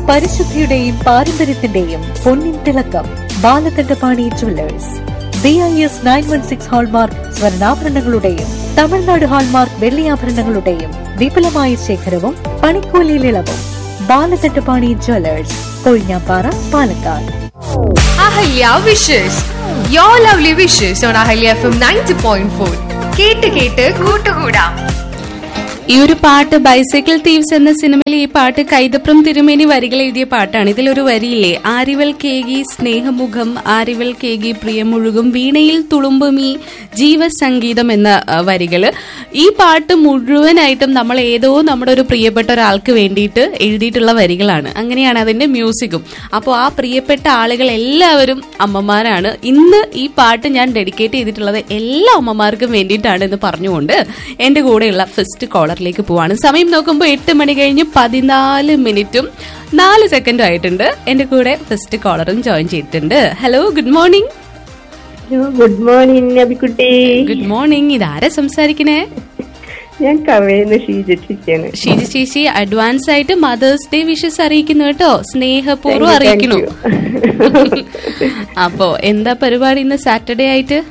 പരിശുദ്ധിയുടെയും പാരമ്പര്യത്തിന്റെയും പൊന്നിൻ തിളക്കം Balakandapani jewellers B I S nine one six hallmark സ്വർണ്ണാഭരണങ്ങളുടെയും തമിഴ്നാട് ഹാൾമാർക്ക് വെള്ളിയാഭരണങ്ങളുടെയും വിപുലമായ ശേഖരവും പണിക്കൂലിയിൽ ഇളവും Balakandapani jewellers Kozhinjampara Palakkad Ahalya wishes your lovely wishes on Ahalya F M ninety point four കേട്ട് കേട്ട് കൂട്ടുകൂടാം ഈ ഒരു പാട്ട് ബൈസൈക്കിൾ തീവ്സ് എന്ന സിനിമയിൽ ഈ പാട്ട് കൈതപ്രം തിരുമേനി വരികൾ എഴുതിയ പാട്ടാണ് ഇതിലൊരു വരിയില്ലേ ആരിവൽ കേകി സ്നേഹമുഖം ആരിവൽ കേകി പ്രിയമുഴുകും വീണയിൽ തുളുമ്പുമീ ജീവസംഗീതം എന്ന ആ, വരികള് ഈ പാട്ട് മുഴുവനായിട്ടും നമ്മൾ ഏതോ നമ്മുടെ ഒരു പ്രിയപ്പെട്ട ഒരാൾക്ക് വേണ്ടിയിട്ട് എഴുതിയിട്ടുള്ള വരികളാണ് അങ്ങനെയാണ് അതിന്റെ മ്യൂസിക്കും അപ്പോൾ ആ പ്രിയപ്പെട്ട ആളുകൾ എല്ലാവരും അമ്മമാരാണ് ഇന്ന് ഈ പാട്ട് ഞാൻ ഡെഡിക്കേറ്റ് ചെയ്തിട്ടുള്ളത് എല്ലാ അമ്മമാർക്കും വേണ്ടിയിട്ടാണ് എന്ന് പറഞ്ഞുകൊണ്ട് എന്റെ കൂടെയുള്ള ഫസ്റ്റ് കോളറിലേക്ക് പോവാണ് സമയം നോക്കുമ്പോൾ എട്ട് മണി കഴിഞ്ഞ് പതിനാല് മിനിറ്റും നാല് സെക്കൻഡും ആയിട്ടുണ്ട് എന്റെ കൂടെ ഫസ്റ്റ് കോളറും ജോയിൻ ചെയ്തിട്ടുണ്ട് hello good morning good morning അബിക്കുട്ടി ഗുഡ് മോർണിംഗ് ഇതാരാ സംസാരിക്കണേ ഞാൻ കവയെന്ന് ഷീജിച്ചിരിക്കാണ് ഷീജ ചേച്ചി അഡ്വാൻസ് ആയിട്ട് മദേഴ്സ് ഡേ വിഷസ് അറിയിക്കുന്നു കേട്ടോ സ്നേഹപൂർവ്വം അറിയിക്കുന്നു അപ്പോ എന്താ പരിപാടി ഇന്ന് സാറ്റർഡേ ആയിട്ട്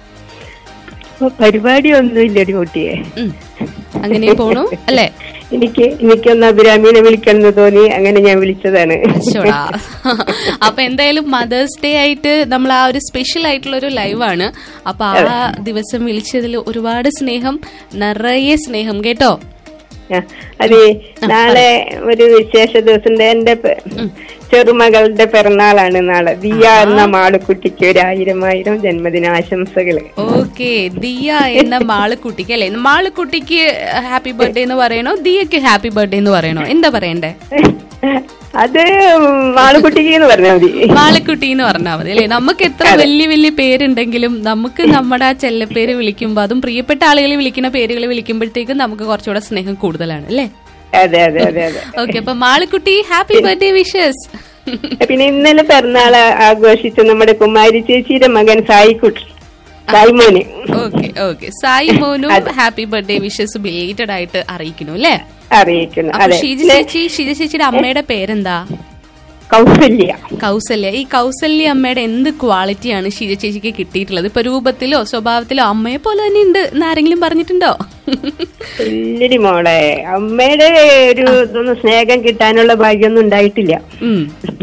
പരിപാടി ഒന്നുമില്ലടി കുട്ടിയെ ഉം. അങ്ങനെ പോണു അല്ലേ എനിക്ക് എനിക്കൊന്ന് അഭിരാമിനെ വിളിക്കണം എന്ന് തോന്നി അങ്ങനെ ഞാൻ വിളിച്ചതാണ് അശ്ശോടാ. അപ്പൊ എന്തായാലും മദേഴ്സ് ഡേ ആയിട്ട് നമ്മൾ ആ ഒരു സ്പെഷ്യൽ ആയിട്ടുള്ള ഒരു ലൈവാണ് അപ്പൊ ആ ദിവസം വിളിച്ചതിൽ ഒരുപാട് സ്നേഹം നിറയെ സ്നേഹം കേട്ടോ ആ, അതെ നാളെ ഒരു വിശേഷ ദിവസം എന്റെ പെ- ചെറുമകളുടെ പിറന്നാളാണ് നാളെ ദിയ എന്ന മാളുക്കുട്ടിക്ക് ഒരു ആയിരം ആയിരം ജന്മദിനാശംസകള് ഓക്കെ ദിയ എന്ന മാളുക്കുട്ടിക്ക് അല്ലെ മാളുക്കുട്ടിക്ക് ഹാപ്പി ബർത്ത്ഡേ എന്ന് പറയണോ ദിയക്ക് ഹാപ്പി ബർത്ത്ഡേ എന്ന് പറയണോ എന്താ പറയണ്ടേ അത് മാളുക്കുട്ടിക്ക് എന്ന് പറഞ്ഞാൽ മതി മാളക്കുട്ടി എന്ന് പറഞ്ഞാൽ മതി അല്ലെ നമുക്ക് എത്ര വലിയ വലിയ പേരുണ്ടെങ്കിലും നമുക്ക് നമ്മുടെ ആ ചെല്ലപ്പേര് വിളിക്കുമ്പോ അതും പ്രിയപ്പെട്ട ആളുകളെ വിളിക്കുന്ന പേരുകൾ വിളിക്കുമ്പോഴത്തേക്കും നമുക്ക് കുറച്ചുകൂടെ സ്നേഹം കൂടുതലാണ് അല്ലേ അതെ അതെ അതെ അതെ ഓക്കെ അപ്പൊ മാളക്കുട്ടി ഹാപ്പി ബർത്ത്ഡേ വിഷസ് പിന്നെ ഇന്നലെ പിറന്നാൾ ആഘോഷിച്ച നമ്മുടെ കുമാരി ചേച്ചിയുടെ മകൻ സായിക്കുട്ടി സായിമോന് ഓക്കെ ഓക്കെ സായി മോനും ഹാപ്പി ബർത്ത്ഡേ വിഷസ് ബിലേറ്റഡ് ആയിട്ട് അറിയിക്കുന്നു അല്ലേ അറിയിക്കുന്നു അപ്പൊ അതെ ഷീജ ചേച്ചി ഷീജ ചേച്ചിയുടെ അമ്മയുടെ പേരെന്താ കൗസല്യ കൗസല്യ ഈ കൗസല്യ അമ്മയുടെ എന്ത് ക്വാളിറ്റിയാണ് ഷീജ ചേച്ചിക്ക് കിട്ടിയിട്ടുള്ളത് ഇപ്പൊ രൂപത്തിലോ സ്വഭാവത്തിലോ അമ്മയെ പോലെ തന്നെ ഉണ്ട് എന്ന് ആരെങ്കിലും പറഞ്ഞിട്ടുണ്ടോ ഇല്ലടി മോളെ അമ്മയുടെ ഒരു ഇതൊന്നും സ്നേഹം കിട്ടാനുള്ള ഭാഗ്യമൊന്നും ഉണ്ടായിട്ടില്ല ഉം.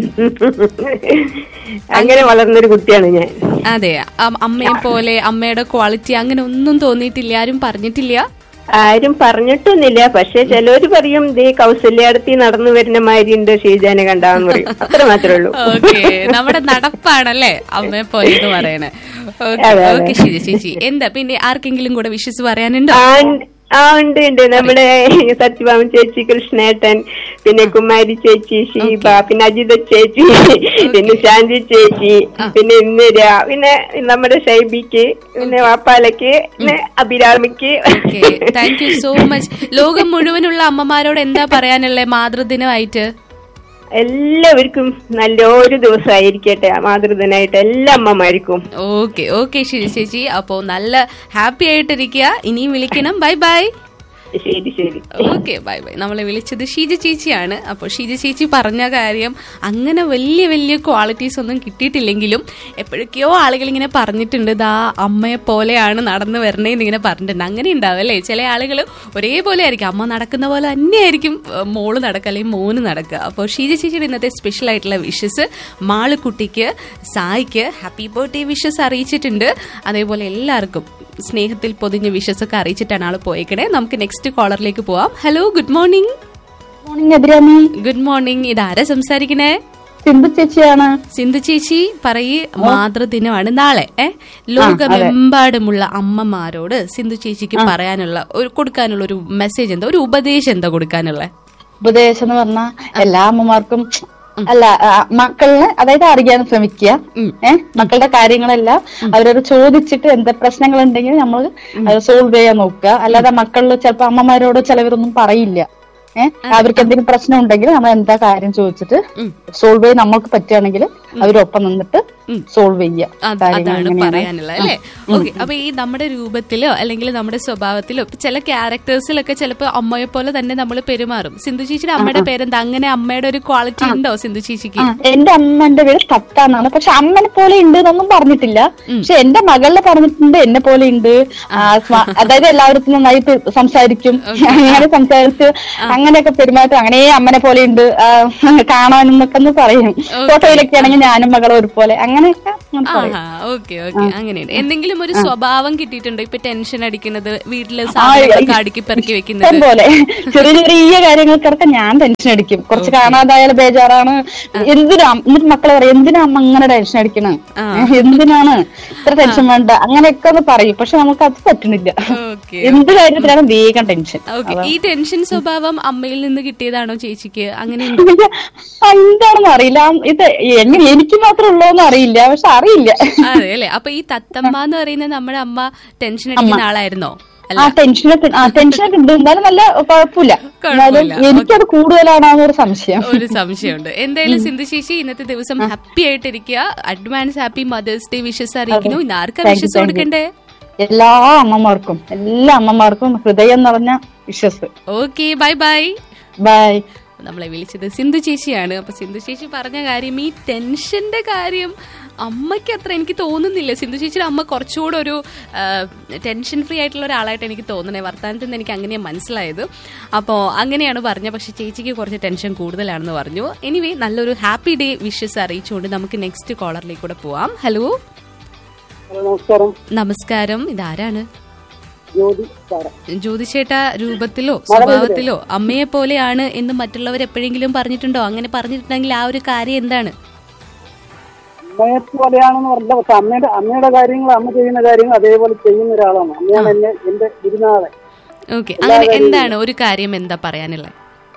അങ്ങനെ വളർന്നൊരു കുട്ടിയാണ് ഞാൻ അതെ അ- അമ്മയെ പോലെ അമ്മയുടെ ക്വാളിറ്റി അങ്ങനെ ഒന്നും തോന്നിയിട്ടില്ല ആരും പറഞ്ഞിട്ടില്ല ആരും പറഞ്ഞിട്ടൊന്നുമില്ല പക്ഷെ ചിലവര് പറയും ദേ കൗസല്യാടത്തി നടന്നു വരുന്ന മാതിരി ഉണ്ട് ഷീജാനെ കണ്ടാന്ന് പറയും അത്ര മാത്രമേ ഉള്ളൂ ഓക്കെ നമ്മുടെ നടപ്പാണല്ലേ അമ്മയെ പോലെ എന്ന് പറയണേ ഓക്കെ അതെ, അതെ. ഓക്കെ ശരി ചേച്ചി എന്താ പിന്നെ ആർക്കെങ്കിലും കൂടെ വിശ്വസ് പറയാനുണ്ടോ ആ ഉണ്ട്. ആ ഉണ്ട് ഉണ്ട് നമ്മുടെ സത്യഭാമൻ ചേച്ചി കൃഷ്ണേട്ടൻ പിന്നെ കുമാരി ചേച്ചി ഷീബ പിന്നെ അജിത ചേച്ചി പിന്നെ ശാന്തി ചേച്ചി പിന്നെ ഇന്ദിര പിന്നെ നമ്മുടെ ഷൈബിക്ക് പിന്നെ വാപ്പാലക്ക് പിന്നെ അഭിരാമിക്ക് okay thank you so much ലോകം മുഴുവനുള്ള അമ്മമാരോട് എന്താ പറയാനുള്ളത് മാതൃദിനമായിട്ട് എല്ലാവർക്കും നല്ലൊരു ദിവസമായിരിക്കട്ടെ മാതൃദിനായിട്ട് എല്ലാ അമ്മമാർക്കും ഓക്കെ ഓക്കെ ശരി ചേച്ചി അപ്പോ നല്ല ഹാപ്പി ആയിട്ടിരിക്കുക ഇനിയും വിളിക്കണം ബൈ ബൈ ശരി ശരി ഓക്കെ ബൈ ബൈ നമ്മളെ വിളിച്ചത് ഷീജ ചേച്ചിയാണ് അപ്പോൾ ഷീജ ചേച്ചി പറഞ്ഞ കാര്യം അങ്ങനെ വലിയ വലിയ ക്വാളിറ്റീസ് ഒന്നും കിട്ടിയിട്ടില്ലെങ്കിലും എപ്പോഴൊക്കെയോ ആളുകൾ ഇങ്ങനെ പറഞ്ഞിട്ടുണ്ട് ദാ അമ്മയെ പോലെയാണ് നടന്നു വരണേന്ന് ഇങ്ങനെ പറഞ്ഞിട്ടുണ്ട് അങ്ങനെ ഉണ്ടാവും അല്ലേ ചില ആളുകൾ ഒരേപോലെ ആയിരിക്കും അമ്മ നടക്കുന്ന പോലെ തന്നെയായിരിക്കും ഏഹ്, മോള് നടക്കുക അല്ലെങ്കിൽ മോന് നടക്കുക അപ്പോൾ ഷീജ ചേച്ചിയുടെ ഇന്നത്തെ സ്പെഷ്യൽ ആയിട്ടുള്ള വിഷസ് മാളുക്കുട്ടിക്ക് സായിക്ക് ഹാപ്പി ബർത്ത്ഡേ വിഷസ് അറിയിച്ചിട്ടുണ്ട് അതേപോലെ എല്ലാവർക്കും സ്നേഹത്തിൽ പൊതിഞ്ഞ വിഷസ് ഒക്കെ അറിയിച്ചിട്ടാണ് ആള് പോയേക്കണേ നമുക്ക് നെക്സ്റ്റ് കോളറിലേക്ക് പോവാം hello good morning morning Abhirami good morning ഇതാരാ സംസാരിക്കണേ സിന്ധു ചേച്ചിയാണ് സിന്ധു ചേച്ചി പറയ് മാതൃദിനമാണ് നാളെ ഏ ലോകമെമ്പാടുമുള്ള അമ്മമാരോട് സിന്ധു ചേച്ചിക്ക് പറയാനുള്ള ഒരു കൊടുക്കാനുള്ള ഒരു മെസ്സേജ് എന്താ ഒരു ഉപദേശം എന്താ കൊടുക്കാനുള്ള ഉപദേശം എന്ന് പറഞ്ഞാ എല്ലാ അമ്മമാർക്കും അല്ല ആ, മക്കളിനെ അതായത് അറിയാൻ ശ്രമിക്കുക ഏഹ് മക്കളുടെ കാര്യങ്ങളെല്ലാം അവരോട് ചോദിച്ചിട്ട് എന്താ പ്രശ്നങ്ങൾ ഉണ്ടെങ്കിൽ നമ്മൾ സോൾവ് ചെയ്യാൻ നോക്കുക അല്ലാതെ മക്കളിൽ ചിലപ്പോ അമ്മമാരോട് ചിലവരൊന്നും പറയില്ല ഏഹ് അവർക്ക് എന്തെങ്കിലും പ്രശ്നം ഉണ്ടെങ്കിൽ നമ്മൾ എന്താ കാര്യം ചോദിച്ചിട്ട് സോൾവ് ചെയ്യാൻ നമ്മൾക്ക് പറ്റുകയാണെങ്കിൽ അവരൊപ്പം നിന്നിട്ട് സോൾവ് ചെയ്യുക അത് കാര്യങ്ങൾ അതാണ് എങ്ങനെയാണ് പറയാനുള്ളത് അല്ലേ ഓക്കെ അപ്പൊ ഈ നമ്മുടെ രൂപത്തിലോ അല്ലെങ്കിൽ നമ്മുടെ സ്വഭാവത്തിലോ ഇപ്പൊ ചില ക്യാരക്ടേഴ്സിലൊക്കെ ചിലപ്പോ അമ്മയെ പോലെ തന്നെ നമ്മൾ പെരുമാറും സിന്ധു ചേച്ചിയുടെ അമ്മയുടെ പേരെന്താ അങ്ങനെ അമ്മയുടെ ഒരു ക്വാളിറ്റി ഉണ്ടോ സിന്ധു ചേച്ചിക്ക് ആ, എന്റെ അമ്മന്റെ പേര് തത്താന്നാണ് പക്ഷെ അമ്മനെ പോലെ ഉണ്ട് എന്നൊന്നും പറഞ്ഞിട്ടില്ല പക്ഷെ എന്റെ മകളിനെ പറഞ്ഞിട്ടുണ്ട് എന്നെ പോലെ ഉണ്ട് ആ, സ്മ- അതായത് എല്ലാവരും നന്നായി പെ- സംസാരിക്കും അങ്ങനെ സംസാരിച്ച് അങ്ങനെയൊക്കെ പെരുമാറ്റം അങ്ങനെ അമ്മനെ പോലെ ഉണ്ട് കാണാനും എന്നൊക്കെ ഒന്ന് പറയും ഫോട്ടോയിലൊക്കെ ആണെങ്കിൽ ഞാനും മകളും ഒരുപോലെ അങ്ങനെയൊക്കെ ഞാൻ പറയും ആഹാ ഓക്കെ ഓക്കെ അങ്ങനെയുണ്ട് എന്തെങ്കിലും ഒരു സ്വഭാവം കിട്ടിയിട്ടുണ്ടോ ഇപ്പൊ ടെൻഷൻ അടിക്കുന്നത് വീട്ടില് സാധനങ്ങളൊക്കെ അടുക്കി പെറുക്കി വെക്കുന്നത് ഇഷ്ടം പോലെ ചെറിയ ചെറിയ കാര്യങ്ങൾക്കൊക്കെ ഞാൻ ടെൻഷൻ അടിക്കും കുറച്ച് കാണാതായാലും ബേജാറാണ് എന്തിനാ എന്നിട്ട് മക്കളെ പറയും എന്തിനാ അമ്മ അങ്ങനെ ടെൻഷൻ അടിക്കണേ എന്തിനാണ് ഇത്ര ടെൻഷൻ വേണ്ട അങ്ങനെയൊക്കെ ഒന്ന് പറയും പക്ഷെ നമുക്ക് അത് പറ്റുന്നില്ല ഓക്കെ എന്ത് കാര്യത്തിലാണ് വേഗം ടെൻഷൻ ഓക്കെ ഈ ടെൻഷൻ സ്വഭാവം അമ്മയിൽ നിന്ന് കിട്ടിയതാണോ ചേച്ചിക്ക് അങ്ങനെ എന്താണെന്ന് അറിയില്ല ഇത് എങ്ങനെ എനിക്ക് മാത്രം ഉള്ളോന്ന് അറിയില്ല പക്ഷെ അറിയില്ല അതെ അല്ലെ അപ്പൊ ഈ തത്തമ്മ എന്ന് പറയുന്നത് നമ്മുടെ അമ്മ ടെൻഷൻ അടിക്കുന്ന ആളായിരുന്നോ ആ ടെൻഷനൊക്കെ ആ ടെൻഷനൊക്കെ ഉണ്ട് എന്നാലും നല്ല കുഴപ്പമില്ല എന്നാലും എനിക്കത് കൂടുതലാണോ ഒരു സംശയം ഒരു സംശയമുണ്ട് എന്തായാലും സിന്ധു ചേച്ചി ഇന്നത്തെ ദിവസം ഹാപ്പി ആയിട്ടിരിക്കുക advance happy mother's day wishes അറിയിക്കുന്നു ഇന്ന് ആർക്കാ Thank you, wishes thank you. കൊടുക്കണ്ടേ എല്ലാ അമ്മമാർക്കും എല്ലാ അമ്മമാർക്കും ഹൃദയം നിറഞ്ഞ wishes okay bye bye bye നമ്മളെ വിളിച്ചത് സിന്ധു ചേച്ചിയാണ് അപ്പൊ സിന്ധു ചേച്ചി പറഞ്ഞ കാര്യം ഈ ടെൻഷന്റെ കാര്യം അമ്മയ്ക്ക് അത്ര എനിക്ക് തോന്നുന്നില്ല സിന്ധു ചേച്ചിയുടെ അമ്മ കുറച്ചുകൂടെ ഒരു ടെൻഷൻ ഫ്രീ ആയിട്ടുള്ള ഒരാളായിട്ട് എനിക്ക് തോന്നണേ വർത്തമാനത്തിൽ നിന്ന് എനിക്ക് അങ്ങനെയാണ് മനസ്സിലായത് അപ്പോൾ അങ്ങനെയാണ് പറഞ്ഞത് പക്ഷെ ചേച്ചിക്ക് കുറച്ച് ടെൻഷൻ കൂടുതലാണെന്ന് പറഞ്ഞു എനിവേ നല്ലൊരു ഹാപ്പി ഡേ വിഷസ് അറിയിച്ചുകൊണ്ട് നമുക്ക് നെക്സ്റ്റ് കോളറിലേക്ക് കൂടെ പോവാം ഹലോ നമസ്കാരം നമസ്കാരം ഇതാരാണ് ജ്യോതി സാറ ജ്യോതിഷേട്ട രൂപത്തിലോ സ്വഭാവത്തിലോ അമ്മയെ പോലെയാണ് എന്ന് മറ്റുള്ളവർ എപ്പോഴെങ്കിലും പറഞ്ഞിട്ടുണ്ടോ അങ്ങനെ പറഞ്ഞിട്ടുണ്ടെങ്കിൽ ആ ഒരു കാര്യം എന്താണ് അമ്മയെ പോലെയാണെന്ന് പറഞ്ഞില്ല പക്ഷെ അമ്മയുടെ അമ്മയുടെ കാര്യങ്ങൾ അമ്മ ചെയ്യുന്ന കാര്യങ്ങൾ അതേപോലെ ചെയ്യുന്ന ഒരാളാണ് അമ്മയാണ് എന്നെ എന്റെ ഗുരുനാഥൻ ഓക്കെ അങ്ങനെ എന്താണ് ഒരു കാര്യം എന്താ പറയാനുള്ളത്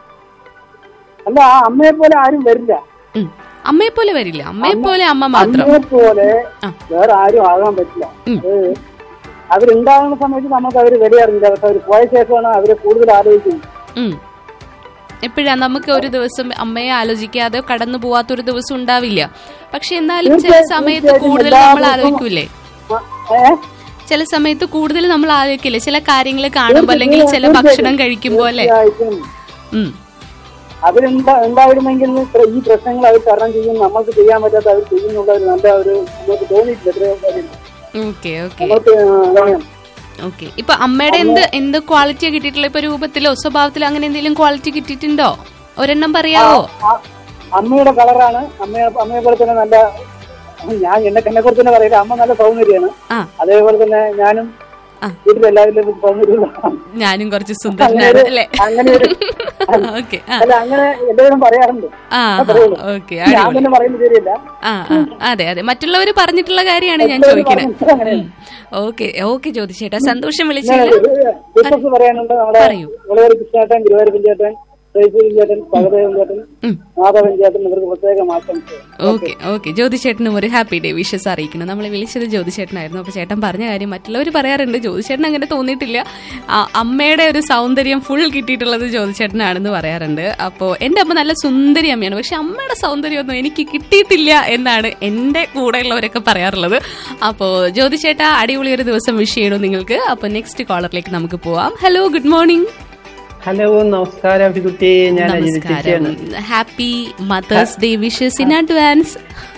അല്ല ആ അമ്മയെ പോലെ ആരും വരില്ല ഉം. അമ്മയെ പോലെ വരില്ല അമ്മയെ പോലെ അമ്മ മാത്രം അമ്മയെ പോലെ ആ. വേറെ ആരും ആകാൻ പറ്റില്ല ഉം. അത് അവരുണ്ടാകുന്ന സമയത്ത് നമുക്ക് അവര് വില അറിയില്ല പക്ഷെ അവർ പോയ ശേഷമാണ് അവരെ കൂടുതൽ ആലോചിക്കുന്നത് ഉം. എപ്പോഴാ നമുക്ക് ഒരു ദിവസം അമ്മയെ ആലോചിക്കാതെ കടന്നു പോവാത്തൊരു ദിവസം ഉണ്ടാവില്ല പക്ഷെ എന്നാലും ചില തീർച്ചയായും, സമയത്ത് തീർച്ചയായും കൂടുതൽ എല്ലാ നമ്മൾ ദിവസവും- ആലോചിക്കൂലേ ആ, ഏ? ചില സമയത്ത് കൂടുതൽ നമ്മൾ ആലോചിക്കില്ലേ ചില കാര്യങ്ങൾ കാണുമ്പോ അല്ലെങ്കിൽ ചില ഭക്ഷണം കഴിക്കുമ്പോ അല്ലേ തീർച്ചയായിട്ടും ഉം. അവരുണ്ടാ ഉണ്ടായിരുന്നെങ്കിൽ ഇത്ര- ഈ പ്രശ്നങ്ങൾ അവർ തരണം ചെയ്യും നമ്മൾക്ക് ചെയ്യാൻ പറ്റാത്ത അവർ ചെയ്യുന്നുള്ള ഒരു നല്ല ഒരു നമുക്ക് തോന്നിയിട്ടില്ല എത്രയോ കാര്യം ഓക്കെ ഓക്കെ നമുക്ക് അറിയാം ഓക്കെ ഇപ്പൊ അമ്മയുടെ എന്ത് എന്ത് ക്വാളിറ്റിയാ കിട്ടിയിട്ടുള്ള ഇപ്പൊ രൂപത്തിലോ സ്വഭാവത്തിലോ അങ്ങനെ എന്തെങ്കിലും ക്വാളിറ്റി കിട്ടിയിട്ടുണ്ടോ ഒരെണ്ണം പറയാവോ ആ- അമ്മയുടെ കളറാണ് അമ്മയെ അമ്മയെ പോലെ തന്നെ നല്ല ഞാൻ എന്നെ എന്നെ കുറിച്ച് തന്നെ പറയില്ല അമ്മ നല്ല സൗന്ദര്യമാണ് ആ അതേപോലെ തന്നെ ഞാനും ആ. വീട്ടിലെല്ലാവരിലും സൗന്ദര്യമുള്ള ഞാനും കുറച്ച് അങ്ങനെ സുന്ദരനാണ് ഒരു- അല്ലേ അങ്ങനെ ഒരു ഓക്കെ ആ അല്ല അങ്ങനെ എല്ലാവരും പറയാറുണ്ട് ആ അത്രയുള്ളൂ. ഓക്കെ ഞാൻ തന്നെ പറയുന്നത് ശരിയല്ല ആ ആ, അതെ അതെ മറ്റുള്ളവർ പറഞ്ഞിട്ടുള്ള കാര്യമാണ് ഞാൻ മറ്റുള്ളവര് ചോദിക്കുന്നത് പറഞ്ഞിട്ട് അങ്ങനെയാണ്. ഓക്കെ ഓക്കെ ജ്യോതിഷേട്ടാ സന്തോഷം വിളിച്ചതിൽ ബിസിനസ് പറയാനുണ്ട് നമ്മുടെ പറയൂ. വിളവരി കൃഷ്ണേട്ടൻ ഗുരുവായൂരപ്പൻ ചേട്ടൻ ശ്രീശൂരൻ ചേട്ടൻ ഭഗദേവൻ ചേട്ടൻ ഉം. മാധവൻ ചേട്ടൻ ഇവർക്ക് പ്രത്യേകം ആശംസ ഓക്കെ ഓക്കെ ജ്യോതിഷേട്ടനും ഒരു ഹാപ്പി ഡേ വിഷസ് അറിയിക്കണം നമ്മളെ വിളിച്ചത് ജ്യോതിഷേട്ടനായിരുന്നു അപ്പൊ ചേട്ടൻ പറഞ്ഞ കാര്യം മറ്റുള്ളവർ പറയാറുണ്ട് ജ്യോതിഷേട്ടൻ അങ്ങനെ തോന്നിയിട്ടില്ല ആ, അമ്മയുടെ ഒരു സൗന്ദര്യം ഫുൾ കിട്ടിയിട്ടുള്ളത് ജ്യോതിഷേട്ടനാണെന്ന് പറയാറുണ്ട് അപ്പോൾ എൻ്റെ അമ്മ നല്ല സുന്ദരി അമ്മയാണ് പക്ഷെ അമ്മയുടെ സൗന്ദര്യമൊന്നും എനിക്ക് കിട്ടിയിട്ടില്ല എന്നാണ് എൻ്റെ കൂടെയുള്ളവരൊക്കെ പറയാറുള്ളത് അപ്പോൾ ജ്യോതിഷേട്ട അടിപൊളി ഒരു ദിവസം വിഷ് ചെയ്യണു നിങ്ങൾക്ക് അപ്പോൾ നെക്സ്റ്റ് കോളറിലേക്ക് നമുക്ക് പോവാം ഹലോ ഗുഡ് മോർണിംഗ് ഹലോ നമസ്കാരം അഭികുട്ടി ഞാൻ അജിത് നമസ്കാരം ചേച്ചിയാണ് happy mother's day wishes in advance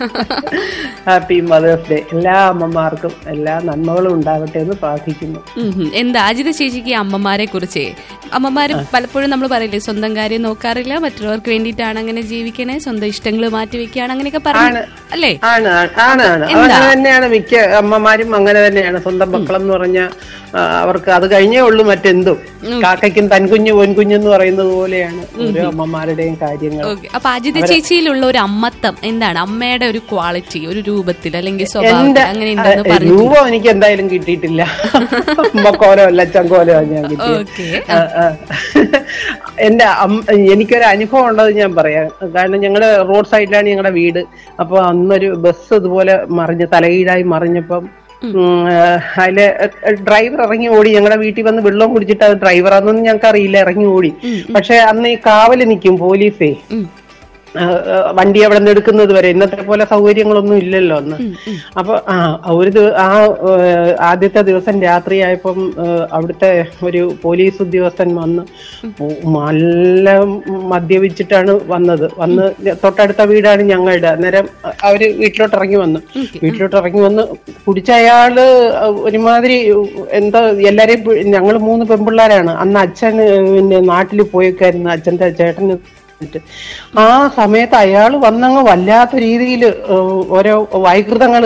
happy mother's day എല്ലാ അമ്മമാർക്കും എല്ലാ നന്മകളും ഉണ്ടാകട്ടെ എന്ന് പ്രാർത്ഥിക്കുന്നു ഉം ഹും. എന്താ അജിത ചേച്ചിക്ക് ഈ അമ്മമാരെ കുറിച്ച് അമ്മമാര് പലപ്പോഴും നമ്മൾ പറയില്ലേ സ്വന്തം കാര്യം നോക്കാറില്ല മറ്റുള്ളവർക്ക് വേണ്ടിയിട്ടാണ് അങ്ങനെ ജീവിക്കണേ സ്വന്തം ഇഷ്ടങ്ങൾ മാറ്റി വെക്കുകയാണ് അങ്ങനെയൊക്കെ പറഞ്ഞു അല്ലേ ആണ് ആണ്, ആണ് ആണ് എന്താ? അങ്ങനെ തന്നെയാണ് മിക്ക അമ്മമാരും അങ്ങനെ തന്നെയാണ് സ്വന്തം മക്കളെന്ന് പറഞ്ഞ അവർക്ക് അത് കഴിഞ്ഞേ ഉള്ളൂ മറ്റെന്തും കാക്കയ്ക്കും തൻകുഞ്ഞു പൊൻകുഞ്ഞു എന്ന് പറയുന്നത് പോലെയാണ് ഓരോ അമ്മമാരുടെയും കാര്യങ്ങൾ ഓക്കെ അപ്പൊ അജിത ചേച്ചിയിലുള്ള ഒരു അമ്മത്തം എന്താണ് അമ്മയുടെ ഒരു ക്വാളിറ്റി ഒരു രൂപത്തിൽ അല്ലെങ്കിൽ സ്വഭാവത്തിൽ എന്റെ അങ്ങനെ ഉണ്ടെന്ന് ഏ, പറഞ്ഞു രൂപം എനിക്ക് എന്തായാലും കിട്ടിയിട്ടില്ല അമ്മക്കോലോ അല്ല ചങ്കോലോ ഞാൻ കിട്ടിയത് ഓക്കെ ആ, ആ. എന്റെ അമ്മ എനിക്കൊരു അനുഭവം ഉള്ളത് ഞാൻ പറയാം കാരണം ഞങ്ങള് റോഡ് സൈഡിലാണ് ഞങ്ങളുടെ വീട് അപ്പൊ അന്നൊരു ബസ് ഇതുപോലെ മറിഞ്ഞ് തലകീഴായി മറിഞ്ഞപ്പം ഉം, ആ, അതില് ഡ്രൈവർ ഇറങ്ങി ഓടി ഞങ്ങളുടെ വീട്ടിൽ വന്ന് വെള്ളം കുടിച്ചിട്ട് അത് ഡ്രൈവർ അതൊന്നും ഞങ്ങൾക്ക് അറിയില്ല ഇറങ്ങി ഓടി പക്ഷെ അന്ന് ഈ കാവല് നിൽക്കും പോലീസേ ആ, ആ, വണ്ടി അവിടെ നിന്ന് എടുക്കുന്നത് വരെ ഇന്നത്തെ പോലെ സൗകര്യങ്ങളൊന്നും ഇല്ലല്ലോ അന്ന് അപ്പൊ ആ ഒരു ദിവ- ആ ഏഹ്, ആദ്യത്തെ ദിവസം രാത്രിയായപ്പം ഏഹ്, അവിടുത്തെ ഒരു പോലീസ് ഉദ്യോഗസ്ഥൻ വന്ന് പു- നല്ല മദ്യപിച്ചിട്ടാണ് വന്നത് വന്ന് തൊട്ടടുത്ത വീടാണ് ഞങ്ങളുടെ അന്നേരം അവര് വീട്ടിലോട്ട് ഇറങ്ങി വന്നു വീട്ടിലോട്ട് ഇറങ്ങി വന്ന് കുടിച്ച അയാള് ഒരുമാതിരി എന്താ എല്ലാരെയും ഞങ്ങൾ മൂന്ന് പെൺപിള്ളേരാണ് അന്ന് അച്ഛൻ പിന്നെ നാട്ടിൽ പോയേക്കായിരുന്നു അച്ഛന്റെ ചേട്ടന് ട്ട്. ആ സമയത്ത് അയാൾ വന്നങ്ങ് വല്ലാത്ത രീതിയിൽ ഓരോ വൈകൃതങ്ങൾ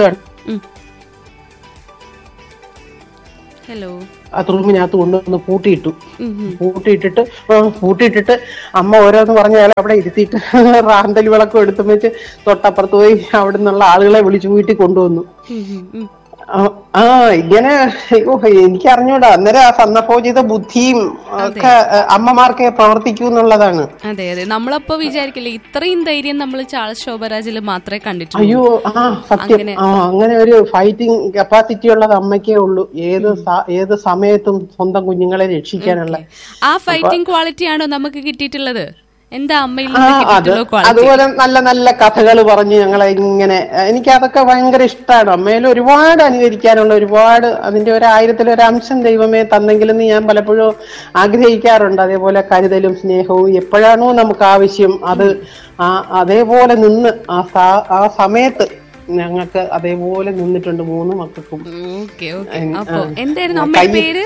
ഹലോ ആ റൂമിനകത്ത് കൊണ്ടുവന്ന് പൂട്ടിയിട്ടു പൂട്ടിയിട്ടിട്ട് ആ, പൂട്ടിയിട്ടിട്ട് അമ്മ ഓരോന്ന് പറഞ്ഞ അയാൾ അവിടെ ഇരുത്തിയിട്ട് റാന്തൽ വിളക്കും എടുത്തു വെച്ച് തൊട്ടപ്പുറത്ത് പോയി അവിടെ നിന്നുള്ള ആളുകളെ വിളിച്ചു വീട്ടിൽ കൊണ്ടുവന്നു ആ, ആ ഇങ്ങനെ അയ്യോ എനിക്ക് അറിഞ്ഞൂടാ അന്നേരം ആ സന്ദർഭോചിത ബുദ്ധിയും ഒക്കെ ആ, അമ്മമാർക്കേ പ്രവർത്തിക്കൂ എന്നുള്ളതാണ് അതെ അതെ നമ്മളപ്പോ വിചാരിക്കില്ലേ ഇത്രയും ധൈര്യം നമ്മൾ ചാൾസ് ശോഭരാജിൽ മാത്രമേ കണ്ടിട്ടുള്ളൂ അയ്യോ ആ സത്യം ആ അങ്ങനെ ഒരു ഫൈറ്റിംഗ് കപ്പാസിറ്റി ഉള്ളത് അമ്മയ്ക്കേ ഉള്ളൂ ഏത് സ- ഏത് സമയത്തും സ്വന്തം കുഞ്ഞുങ്ങളെ രക്ഷിക്കാനുള്ള ആ ഫൈറ്റിംഗ് ക്വാളിറ്റി ആണോ നമുക്ക് കിട്ടിയിട്ടുള്ളത് എന്താ അമ്മയിൽ ആ നിന്ന് അത് കിട്ടിയിട്ടുള്ള ക്വാളിറ്റി അതുപോലെ നല്ല നല്ല കഥകൾ പറഞ്ഞ് ഞങ്ങളെ ഇങ്ങനെ എനിക്ക് അതൊക്കെ ഭയങ്കര ഇഷ്ടമാണ് അമ്മയിൽ ഒരുപാട് അനുകരിക്കാനുള്ള ഒരുപാട് അതിന്റെ ഒരു ആയിരത്തിലൊരു അംശം ദൈവമേ തന്നെങ്കിലെന്ന് ഞാൻ പലപ്പോഴും ആഗ്രഹിക്കാറുണ്ട് അതേപോലെ കരുതലും സ്നേഹവും എപ്പോഴാണോ നമുക്ക് ആവശ്യം അത് ആ അതേപോലെ നിന്ന് ആ സാ- ആ സമയത്ത് ഞങ്ങൾക്ക് അതേപോലെ നിന്നിട്ടുണ്ട് മൂന്ന് മക്കൾക്കും ഓക്കെ ഓക്കെ അപ്പൊ എന്തായിരുന്നു അമ്മയുടെ പേര്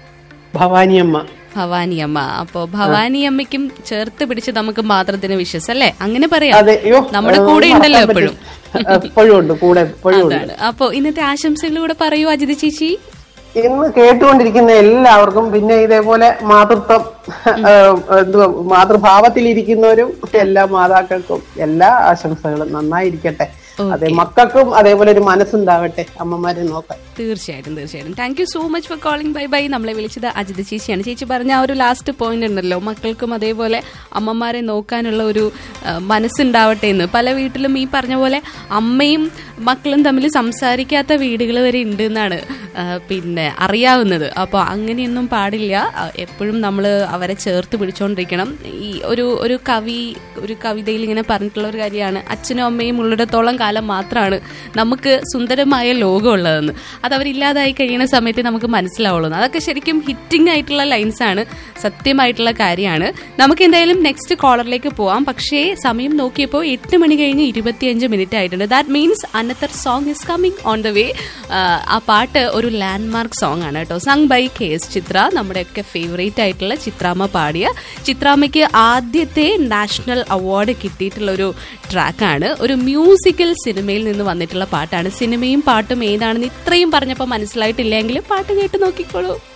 ഭവാനിയമ്മ ഭവാനി അമ്മ അപ്പൊ ഭവാനി അമ്മയ്ക്കും ചേർത്ത് പിടിച്ച് നമുക്ക് മാതൃദിന വിശ്വസ് അല്ലേ അങ്ങനെ പറയാം അതെ അയ്യോ നമ്മുടെ ആ, കൂടെ ഉണ്ടല്ലോ മറക്കാൻ എപ്പോഴും പറ്റും. എപ്പോഴും ഉണ്ട് കൂടെ എപ്പോഴും ഉണ്ട് അതാണ് അപ്പൊ ഇന്നത്തെ ആശംസകളിലൂടെ പറയൂ അജിത ചേച്ചി ഇന്ന് കേട്ടുകൊണ്ടിരിക്കുന്ന എല്ലാവർക്കും പിന്നെ ഇതേപോലെ മാതൃത്വം ഏഹ്, എന്തുവാ മാതൃഭാവത്തിലിരിക്കുന്നവരും എല്ലാ മാതാക്കൾക്കും എല്ലാ ആശംസകളും നന്നായിരിക്കട്ടെ അതെ മക്കൾക്കും അതേപോലെ ഒരു മനസ്സുണ്ടാവട്ടെ അമ്മമാരെ നോക്കാൻ തീർച്ചയായിട്ടും തീർച്ചയായിട്ടും thank you so much for calling bye bye നമ്മളെ വിളിച്ചത് അജിത ചേച്ചിയാണ് ചേച്ചി പറഞ്ഞ ആ ഒരു ലാസ്റ്റ് പോയിന്റ് ഉണ്ടല്ലോ മക്കൾക്കും അതേപോലെ അമ്മമാരെ നോക്കാനുള്ള ഒരു ആ, മനസ്സുണ്ടാവട്ടെ എന്ന് പല വീട്ടിലും ഈ പറഞ്ഞ പോലെ അമ്മയും മക്കളും തമ്മിൽ സംസാരിക്കാത്ത വീടുകൾ വരെ ഉണ്ട് എന്നാണ് ആ, പിന്നെ അറിയാവുന്നത് അപ്പോൾ അങ്ങനെയൊന്നും പാടില്ല ആ, എപ്പോഴും നമ്മൾ അവരെ ചേർത്ത് പിടിച്ചുകൊണ്ടിരിക്കണം ഈ ഒരു ഒരു കവി ഒരു കവിതയിൽ ഇങ്ങനെ പറഞ്ഞിട്ടുള്ള ഒരു കാര്യമാണ് അച്ഛനും അമ്മയും ഉള്ളിടത്തോളം കാലം മാത്രമാണ് നമുക്ക് സുന്ദരമായ ലോകം ഉള്ളതെന്ന് അത് അവരില്ലാതായി കഴിയുന്ന സമയത്ത് നമുക്ക് മനസ്സിലാവുള്ളൂ അതൊക്കെ ശരിക്കും ഹിറ്റിംഗ് ആയിട്ടുള്ള ലൈൻസ് ആണ് സത്യമായിട്ടുള്ള കാര്യമാണ് നമുക്ക് എന്തായാലും നെക്സ്റ്റ് കോളറിലേക്ക് പോവാം പക്ഷേ സമയം നോക്കിയപ്പോൾ എട്ട് മണി കഴിഞ്ഞ് ഇരുപത്തിയഞ്ച് മിനിറ്റ് ആയിട്ടുണ്ട് that means another song is coming on the way ആ പാട്ട് ഒരു ലാൻഡ്മാർക്ക് സോങ് ആണ് കേട്ടോ sung by K S Chithra നമ്മുടെയൊക്കെ ഫേവറേറ്റ് ആയിട്ടുള്ള ചിത്രാമ്മ പാടിയ ചിത്രാമ്മയ്ക്ക് ആദ്യത്തെ നാഷണൽ അവാർഡ് കിട്ടിയിട്ടുള്ള ഒരു ട്രാക്കാണ് ഒരു മ്യൂസിക്കൽ സിനിമയിൽ നിന്ന് വന്നിട്ടുള്ള പാട്ടാണ് സിനിമയും പാട്ടും ഏതാണെന്ന് ഇത്രയും പറഞ്ഞപ്പോൾ മനസ്സിലായിട്ടില്ലെങ്കിൽ പാട്ട് കേട്ട് നോക്കിക്കോളൂ